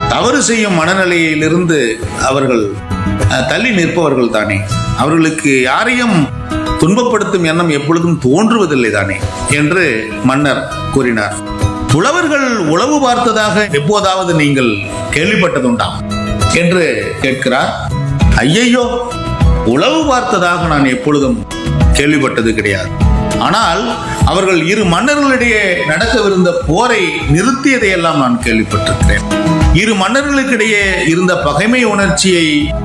தவறு செய்யும் மனநிலையிலிருந்து அவர்கள் அஹ், தள்ளி நிற்பவர்கள் தானே அவர்களுக்கு யாரையும் துன்பப்படுத்தும் எண்ணம் எப்பொழுதும் தோன்றுவதில்லை தானே என்று மன்னர் கூறினார் புலவர்கள் உளவு பார்த்ததாக எப்போதாவது நீங்கள் கேள்விப்பட்டதுண்டா என்று கேட்கிறார் ஐயையோ உளவு பார்த்ததாக நான் எப்பொழுதும் கேள்விப்பட்டது கிடையாது ஆனால் அவர்கள் இரு மன்னர்களிடையே நடக்கவிருந்த போரை நிறுத்தியதை எல்லாம் நான் கேள்விப்பட்டிருக்கிறேன் இரு மன்னர்களுக்கிடையே இருந்த பகைமை உணர்ச்சியை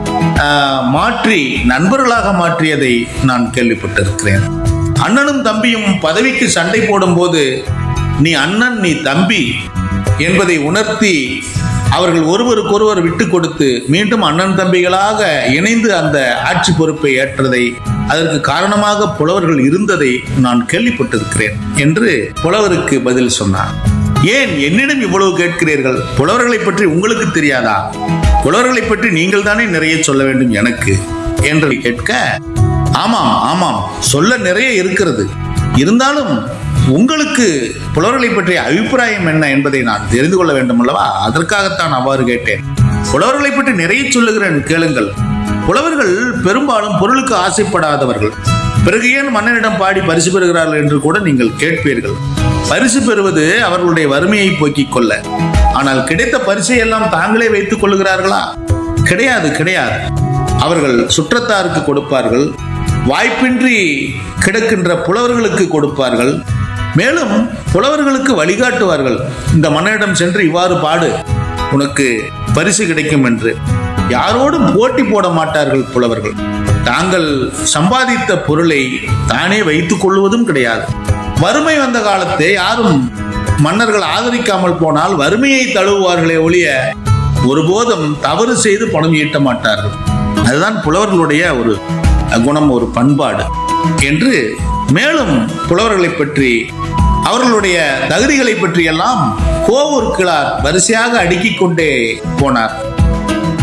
ஆஹ், மாற்றி நண்பர்களாக மாற்றியதை நான் கேள்விப்பட்டிருக்கிறேன் அண்ணனும் தம்பியும் பதவிக்கு சண்டை போடும்போது நீ அண்ணன் நீ தம்பி என்பதை உணர்த்தி அவர்கள் ஒருவருக்கொருவர் விட்டு கொடுத்து மீண்டும் அண்ணன் தம்பிகளாக இணைந்து அந்த ஆட்சி பொறுப்பை ஏற்றதை அதற்கு காரணமாக புலவர்கள் இருந்ததை நான் கேள்விப்பட்டிருக்கிறேன் என்று புலவருக்கு பதில் சொன்னார் ஏன் என்னிடம் இவ்வளவு கேட்கிறீர்கள் புலவர்களை பற்றி உங்களுக்கு தெரியாதா புலவர்களை பற்றி நீங்கள் தானே நிறைய சொல்ல வேண்டும் எனக்கு என்று கேட்க ஆமாம் ஆமாம் சொல்ல நிறைய இருக்கிறது இருந்தாலும் உங்களுக்கு புலவர்களை பற்றிய அபிப்பிராயம் என்ன என்பதை நான் தெரிந்து கொள்ள வேண்டும் அல்லவா அதற்காகத்தான் அவ்வாறு கேட்டேன் புலவர்களை பற்றி நிறைய சொல்லுகிறேன் கேளுங்கள் புலவர்கள் பெரும்பாலும் பொருளுக்கு ஆசைப்படாதவர்கள் பிறகு ஏன் மன்னனிடம் பாடி பரிசு பெறுகிறார்கள் என்று கூட நீங்கள் கேட்பீர்கள் பரிசு பெறுவது அவர்களுடைய வறுமையை போக்கிக் கொள்ள ஆனால் கிடைத்த பரிசை எல்லாம் தாங்களே வைத்துக் கொள்ளுகிறார்களா கிடையாது கிடையாது அவர்கள் சுற்றத்தாருக்கு கொடுப்பார்கள் வாய்ப்பின்றி கிடக்கின்ற புலவர்களுக்கு கொடுப்பார்கள் மேலும் புலவர்களுக்கு வழிகாட்டுவார்கள் இந்த மன்னனிடம் சென்று இவ்வாறு பாடு உனக்கு பரிசு கிடைக்கும் என்று யாரோடும் போட்டி போட மாட்டார்கள் புலவர்கள் தாங்கள் சம்பாதித்த பொருளை தானே வைத்துக் கொள்வதும் கிடையாது வறுமை வந்த காலத்தை யாரும் மன்னர்கள் ஆதரிக்காமல் போனால் வறுமையை தழுவுவார்களே ஒழிய ஒருபோதும் தவறு செய்து பணம் ஈட்ட மாட்டார்கள் அதுதான் புலவர்களுடைய ஒரு குணம் ஒரு பண்பாடு என்று மேலும் புலவர்களை பற்றி அவர்களுடைய தகுதிகளை பற்றி எல்லாம் கோவூர் கிழார் வரிசையாக அடுக்கிக் கொண்டே போனார்